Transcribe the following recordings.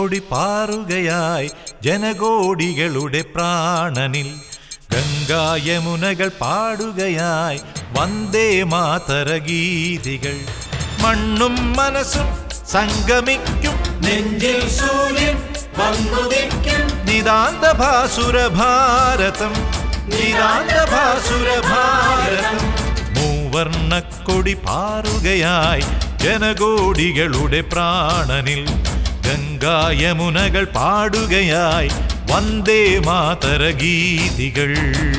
വർണ്ണക്കൊടി പാറുകയായി ജനകോടികളുടെ പ്രാണനിൽ ഗംഗായമുനകൾ പാടുകയായി വന്ദേ മാതര ഗീതികൾ മണ്ണും മനസ്സും സംഗമിക്കും നെഞ്ചിൽ സൂര്യൻ വന്നുദിക്കും നിതാന്ത ഭാസുര ഭാരതം നിതാന്ത ഭാസുര ഭാരതം മൂവർണ്ണക്കൊടി പാറുകയായി ജനകോടികളുടെ പ്രാണനിൽ ഗംഗായമുനകൾ പാടുകയായി വന്ദേ മാതര ഗീതികൾ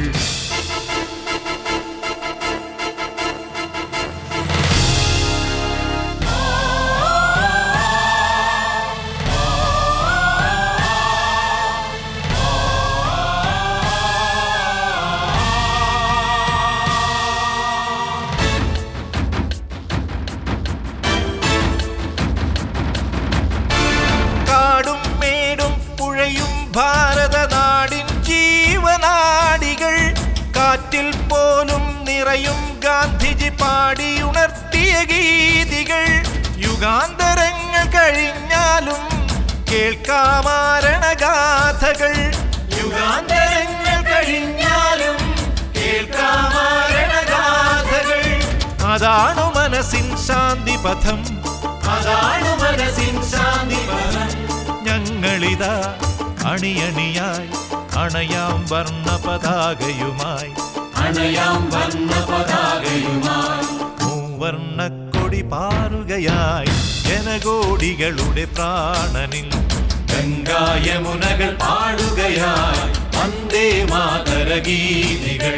കാടും മേടും പുഴയും ഭാരതനാടിൻ ജീവനാടികൾ കാറ്റിൽ പോലും നിറയും ഗാന്ധിജി പാടിയുണർത്തിയ ഗീതികൾ യുഗാന്തരങ്ങൾ കഴിഞ്ഞാലും കേൾക്കാമാരണഗാഥകൾ യുഗാന്തരങ്ങൾ കഴിഞ്ഞാലും കേൾക്കാമാരണഗാഥകൾ അതാണു മനസ്സിൻ ശാന്തി പഥം അതാണു മനസ്സിൻ ശാന്തി പദം ഞങ്ങളിതാ അണിയണിയായി അണയാം വർണ്ണ പതാകയുമായി അണയാം വന്ന പതാകയുമായി മൂവർണ്ണക്കൊടി പാറുകയായി ജനകോടികളുടെ പ്രാണനിൽ ഗംഗായമുനകൾ പാടുകയായി വന്ദേ മാതര ഗീതികൾ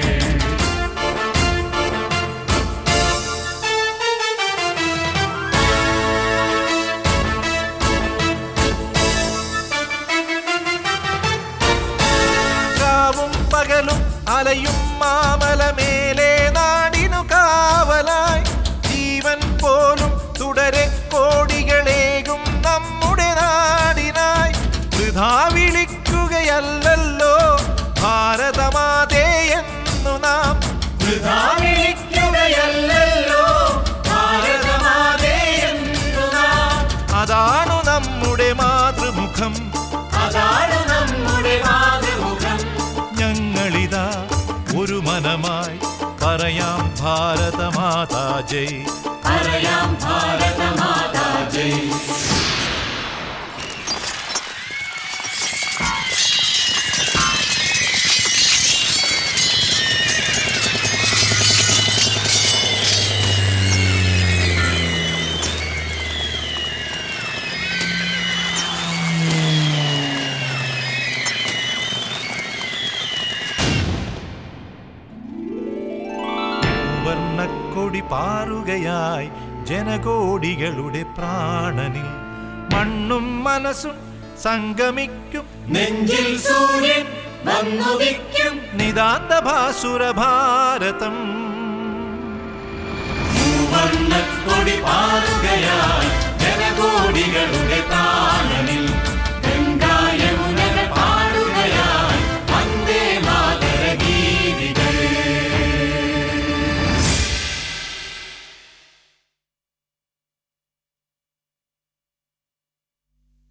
രാവും പകലും അലയും മാമലമേലെ നാടിനു കാവലായി ജീവൻ പോലും തുടരെ കോടികളേകും നമ്മുടെ നാടിനായി വൃഥാ വിളിക്കുകയല്ലല്ലോ ഭാരതമാതേ എന്നു നാം വൃഥാ വിളിക്കുകയല്ലല്ലോ ഭാരതമാതേ എന്നു നാം അതാണു നമ്മുടെ മാതൃമുഖം അതാണ് നമ്മുടെ മാതൃമുഖം ഞങ്ങളിതാ ഒരു മനമായി പറയാം ഭാരതമാതാ ജയ് അറിയാം ഭാരതമാതാ ജയ് വർണ്ണക്കൊടി പാറുകയായി ജനകോടികളുടെ പ്രാണനിൽ മണ്ണും മനസ്സും സംഗമിക്കും നെഞ്ചിൽ സൂര്യൻ വന്നുദിക്കും നിതാന്ത ഭാസുര ഭാരതം വർണ്ണക്കൊടി പാറുകയായി ജനകോടികളുടെ